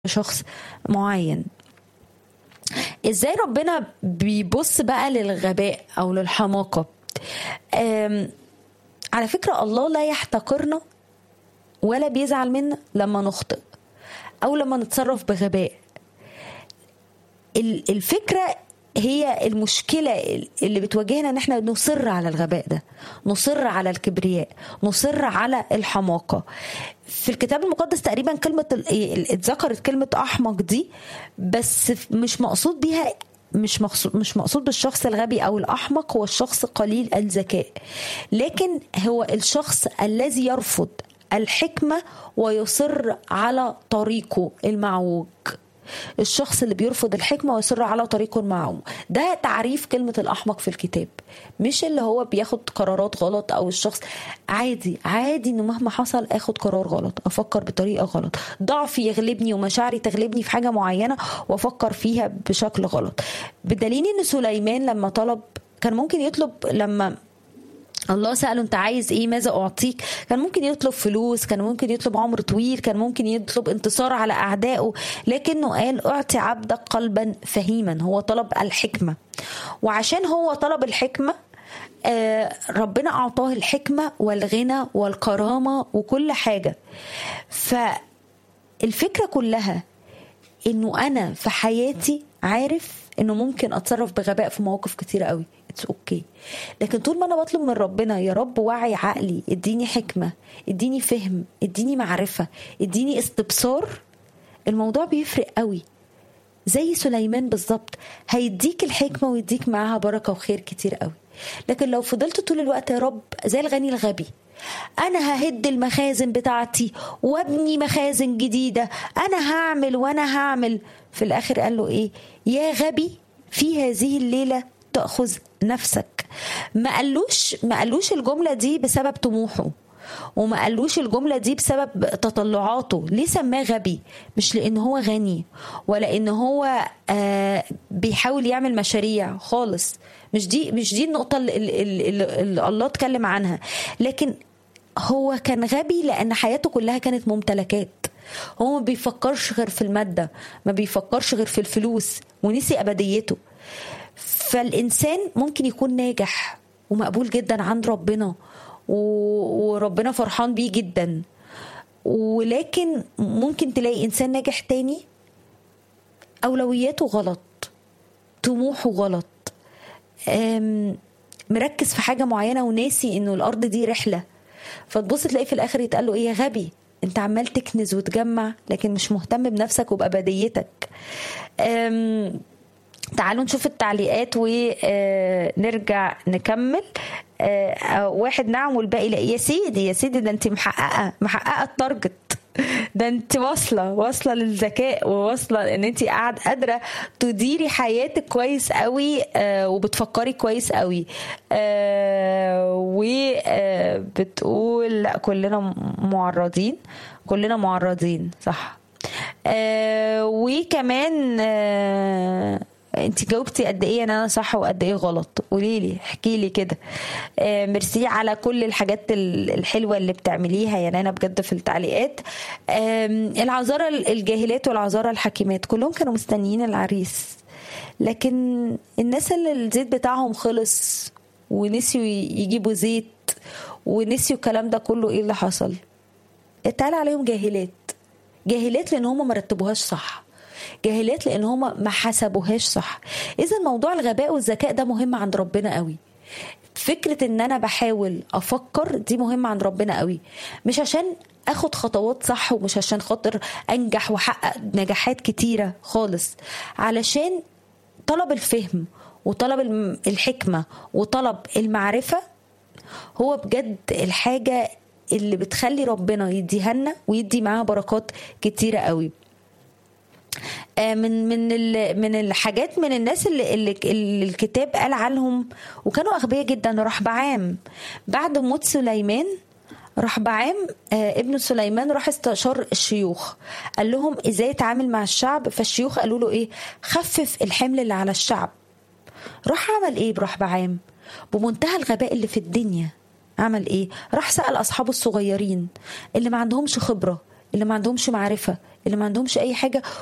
شخص معين ازاي ربنا بيبص بقى للغباء او للحماقه أم، على فكره الله لا يحتقرنا ولا بيزعل منا لما نخطئ او لما نتصرف بغباء ال- الفكره هي المشكلة اللي بتواجهنا ان احنا نصر على الغباء ده نصر على الكبرياء نصر على الحماقة في الكتاب المقدس تقريبا كلمة ال- اتذكرت كلمة احمق دي بس مش مقصود بيها مش مقصود مش مقصود بالشخص الغبي او الاحمق هو الشخص قليل الذكاء لكن هو الشخص الذي يرفض الحكمة ويصر على طريقه المعوج الشخص اللي بيرفض الحكمة ويصر على طريقه المعوج ده تعريف كلمة الأحمق في الكتاب مش اللي هو بياخد قرارات غلط أو الشخص عادي عادي إنه مهما حصل آخد قرار غلط أفكر بطريقة غلط ضعفي يغلبني ومشاعري تغلبني في حاجة معينة وأفكر فيها بشكل غلط بدليل إن سليمان لما طلب كان ممكن يطلب لما الله سأله انت عايز ايه ماذا اعطيك كان ممكن يطلب فلوس كان ممكن يطلب عمر طويل كان ممكن يطلب انتصار على اعدائه لكنه قال اعطي عبدك قلبا فهيما هو طلب الحكمة وعشان هو طلب الحكمة آه ربنا اعطاه الحكمة والغنى والكرامة وكل حاجة فالفكرة كلها انه انا في حياتي عارف انه ممكن اتصرف بغباء في مواقف كتيره قوي اتس اوكي okay. لكن طول ما انا بطلب من ربنا يا رب وعي عقلي اديني حكمه اديني فهم اديني معرفه اديني استبصار الموضوع بيفرق قوي زي سليمان بالظبط هيديك الحكمه ويديك معاها بركه وخير كتير قوي لكن لو فضلت طول الوقت يا رب زي الغني الغبي انا ههد المخازن بتاعتي وابني مخازن جديده انا هعمل وانا هعمل في الاخر قال له ايه يا غبي في هذه الليله تاخذ نفسك ما قالوش ما قالوش الجمله دي بسبب طموحه وما قالوش الجمله دي بسبب تطلعاته ليه سماه غبي مش لان هو غني ولا ان هو آه بيحاول يعمل مشاريع خالص مش دي مش دي النقطه اللي, اللي, اللي, اللي الله اتكلم عنها لكن هو كان غبي لان حياته كلها كانت ممتلكات هو ما بيفكرش غير في الماده ما بيفكرش غير في الفلوس ونسي ابديته فالانسان ممكن يكون ناجح ومقبول جدا عند ربنا وربنا فرحان بيه جدا ولكن ممكن تلاقي انسان ناجح تاني اولوياته غلط طموحه غلط مركز في حاجه معينه وناسي انه الارض دي رحله فتبص تلاقي في الاخر يتقال له ايه يا غبي انت عمال تكنز وتجمع لكن مش مهتم بنفسك وبابديتك تعالوا نشوف التعليقات ونرجع نكمل واحد نعم والباقي لا يا سيدي يا سيدي ده انت محققه محققه التارجت ده انت واصله واصله للذكاء وواصله ان انت قاعد قادره تديري حياتك كويس قوي آه وبتفكري كويس قوي آه وبتقول لا كلنا معرضين كلنا معرضين صح آه وكمان آه انت جاوبتي قد ايه انا صح وقد ايه غلط قولي لي احكي لي كده آه ميرسي على كل الحاجات الحلوه اللي بتعمليها يا نانا بجد في التعليقات آه العذارى الجاهلات والعذارى الحكيمات كلهم كانوا مستنيين العريس لكن الناس اللي الزيت بتاعهم خلص ونسيوا يجيبوا زيت ونسيوا الكلام ده كله ايه اللي حصل اتقال عليهم جاهلات جاهلات لان هم ما رتبوهاش صح جاهلات لان هما ما حسبوهاش صح اذا موضوع الغباء والذكاء ده مهم عند ربنا قوي فكرة ان انا بحاول افكر دي مهمة عند ربنا قوي مش عشان اخد خطوات صح ومش عشان خاطر انجح واحقق نجاحات كتيرة خالص علشان طلب الفهم وطلب الحكمة وطلب المعرفة هو بجد الحاجة اللي بتخلي ربنا يديها لنا ويدي معاها بركات كتيرة قوي من من من الحاجات من الناس اللي, اللي, اللي الكتاب قال عنهم وكانوا اغبياء جدا رحبعام بعد موت سليمان رحبعام ابن سليمان راح استشار الشيوخ قال لهم ازاي يتعامل مع الشعب فالشيوخ قالوا له ايه خفف الحمل اللي على الشعب راح عمل ايه برحبعام بمنتهى الغباء اللي في الدنيا عمل ايه راح سأل اصحابه الصغيرين اللي ما عندهمش خبره اللي ما عندهمش معرفه اللي ما عندهمش اي حاجه